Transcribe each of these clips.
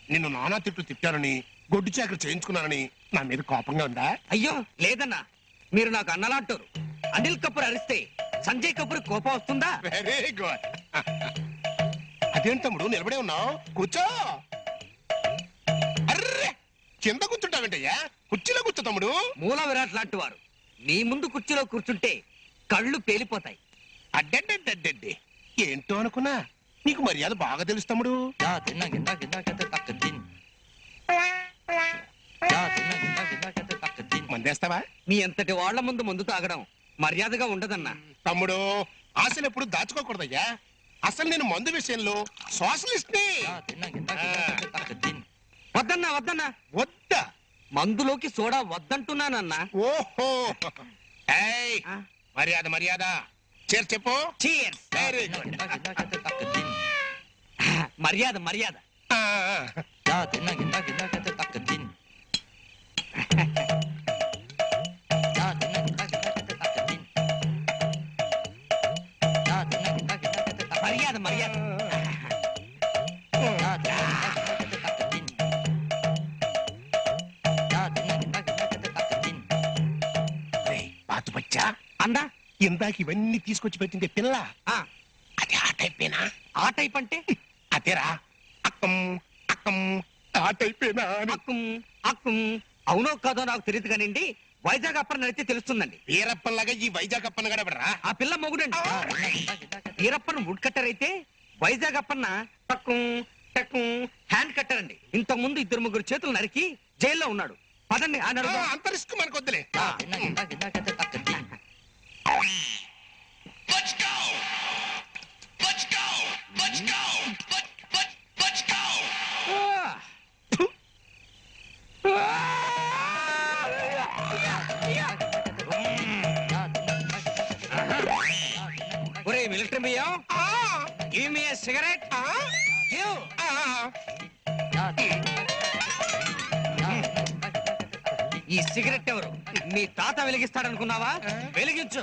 నిన్ను నానా తిట్లు తిట్టారని గొడ్డు చాకరి చేయించుకున్నానని నా మీద కోపంగా ఉందా అయ్యో లేదన్నా మీరు నాకు అన్నలాంటారు అనిల్ కపూర్ అరిస్తే సంజయ్ కపూర్ కోపం వస్తుందా వెరీ గుడ్ అదేంటి తమ్ముడు నిలబడే ఉన్నావు కూర్చో అర్రే కింద కూర్చుంటావేంటయ్యా కుర్చీలో కూర్చో తమ్ముడు మూల విరాట్ లాంటి వారు మీ ముందు కుర్చీలో కూర్చుంటే కళ్ళు పేలిపోతాయి అడ్డడ్డడ్డడ్డే ఏంటో అనుకున్నా నీకు మర్యాద బాగా తెలుసు తమ్ముడు Ya tenna ginda ginda kete takadin. Ya tenna ginda ginda kete takadin. మందేస్తావా మీ అంతటి వాళ్ళ ముందు మందు తాగడం మర్యాదగా ఉండదన్నా తమ్ముడు ఆశలు ఎప్పుడు దాచుకోకూడదయ్యా అసలు నేను మందు విషయంలో సోషలిస్ట్ ని Ya tenna ginda ginda kete takadin. వద్దన్నా వద్దన్నా వద్దా మందులోకి సోడా వద్దంటున్నానన్నా ఓహో ఏయ్ ఆ? మర్యాద మర్యాద చేరు చెప్పు Cheers. Ya very tenna good ginda ginda kete takadin. మర్యాద మర్యాద Ya tenna ginda ginda kete takadin. Ya tenna ginda ginda kete takadin. Ya tenna ginda ginda kete takadin. మర్యాద మర్యాద Ya tenna ginda ginda kete takadin. Ya tenna ginda ginda kete takadin. పాతు బచ్చా అందా ఇందాక ఇవన్నీ తీసుకొచ్చి పెట్టింది పిల్ల ఆ, అది ఆ టైపేనా ఆ టైప్ అంటే అదేరా అక్కం అక్కం ఆ టైపేనా అని అక్కుం అక్కుం అవునో కాదో నాకు తెలియదు కానివ్వండి వైజాగ్ అప్పర్ నడితే తెలుస్తుందండి వీరప్పన్లాగా ఈ వైజాగ్ అప్పన్న గడబడరా ఆ పిల్ల మొగుడండి Ya tenna ginda ginda kete Veerappan wood cutter అయితే వైజాగ్ అప్పన్న టక్కుం టక్కుం హ్యాండ్ కట్టర్ అండి ఇంతకు ముందు ఇద్దరు ముగ్గురు చేతులు నరికి జైల్లో ఉన్నాడు పదండి ఆ నడుగు అంత రిస్క్ మనకు వద్దులే Ya tenna ginda ginda kete takadin. ఒరే మిలిటరీ బియ్యం గివ్ మీ సిగరెట్ గివ్ ఈ సిగరెట్ ఎవరు మీ తాత వెలిగిస్తాడనుకున్నావా వెలిగించు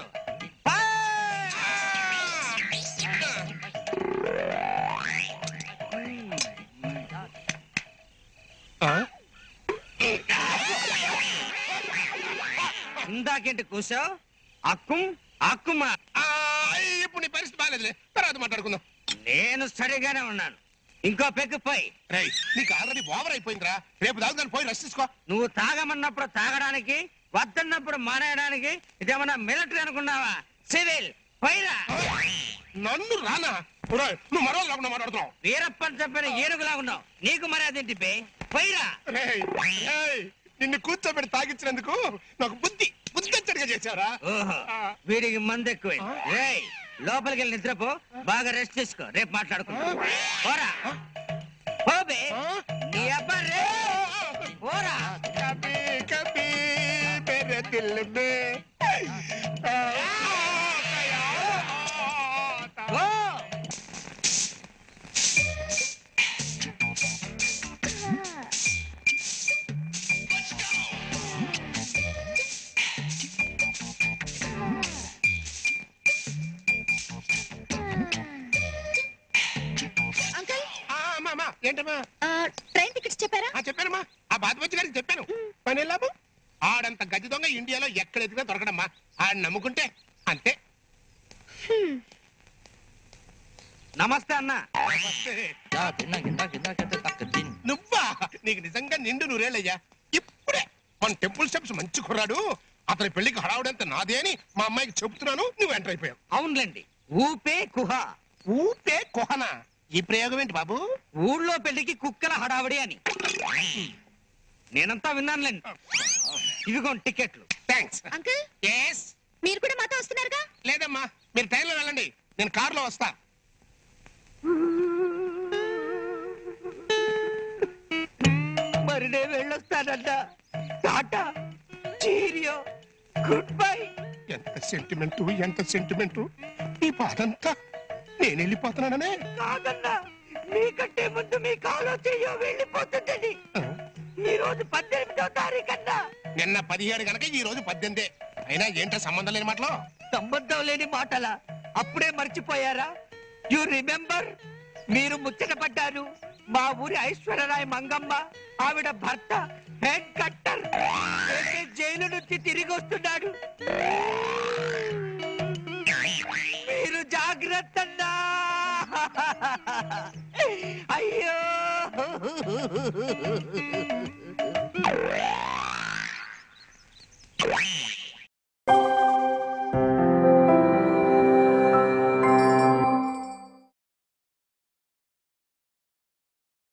ఇందాకేంటి కూసావు అక్కుం అక్కుమా ఇప్పుడు నీ పరిస్థితి బాగాలేదులే తర్వాత మాట్లాడుకుందాం నేను సరిగానే ఉన్నాను ఇంకో పెగ్గు పోయి రేయ్ నీకు ఆల్రెడీ ఓవర్ అయిపోయిందిరా రేపు దాకా పోయి రెస్ట్ తీసుకో నువ్వు తాగమన్నప్పుడు తాగడానికి వద్దన్నప్పుడు మానేయడానికి ఇదేమన్నా మిలిటరీ అనుకున్నావా సివిల్ పైరా నన్ను రానా ఒరేయ్, నువ్వు మరో లేకుండా మాట్లాడుతున్నావు వీరప్పని చెప్పిన ఏనుగులా ఉన్నావు నీకు మర్యాద ఏంటి బే పైరా రేయ్, రేయ్, నిన్ను కూర్చోబెట్టి తాగించినందుకు నాకు బుద్ధి బుద్ధి వచ్చడిగా చేశారా ఓహో వీడికి మందు ఎక్కువ లోపలికి వెళ్ళి నిద్రపో బాగా రెస్ట్ తీసుకో రేపు మాట్లాడుకుందాం పోరా పోబే నీ అబ్బా రే పోరా కభీ కభీ మేరే దిల్ మే పో అంకుల్ ఆ, అమ్మా, అమ్మా, ఏంటమ్మా ఆ, ట్రైన్ టికెట్స్ చెప్పారా ఆ, చెప్పానమ్మా ఆ బాధపచ్చి గారికి చెప్పాను పని లాభం ఆడంత గది దొంగ ఇండియాలో ఎక్కడ ఎదిగినా దొరకడమ్మా ఆడ నమ్ముకుంటే అంతే నమస్తే అన్న Ya tenna ginda ginda kete takadin. నువ్వా నీకు నిజంగా నిండు నూరేళ్ళయ్యా ఇప్పుడే మన టెంపుల్ స్టెప్స్ మంచి కుర్రాడు అతని పెళ్లికి హడావుడంత నాదే అని మా అమ్మాయికి చెప్తున్నాను నువ్వు ఎంటర్ అయిపోయావు అవునులేండి ఊపే కుహ ఊపే కోహన ఈ ప్రయోగం ఏంటి బాబు ఊళ్ళో పెళ్లికి కుక్కల హడావిడి అని నేనంతా విన్నానులేండి ఇదిగోండి టికెట్లు థ్యాంక్స్ అంకుల్ ఎస్ మీరు కూడా మాతో వస్తున్నారుగా లేదమ్మా మీరు ట్రైన్లో వెళ్ళండి నేను కారులో వస్తా మరి నేను వెళ్ళొస్తానంట టాటా చీరియో గుడ్ బై ఎంత సెంటిమెంట్ ఎంత సెంటిమెంట్ ఈ బాధంతా నేను వెళ్ళిపోతున్నాననే కాదన్నా మీకంటే ముందు మీ కాలో చెయ్యో వెళ్ళిపోతుంటది ఈ రోజు పద్దెనిమిదో తారీఖు అన్నా నిన్న పదిహేడు గనక ఈ రోజు పద్దెనిమిదే అయినా ఏంటో సంబంధం లేని మాటలో సంబంధం లేని మాటలా అప్పుడే మర్చిపోయారా యు రిమెంబర్ మీరు ముచ్చట పడ్డారు మా ఊరి ఐశ్వర్యరాయ్ మంగమ్మ ఆవిడ భర్త హెడ్ కట్టర్ ఏకే జైలు నుంచి తిరిగి వస్తున్నాడు మీరు జాగ్రత్త అన్నా. అయ్యో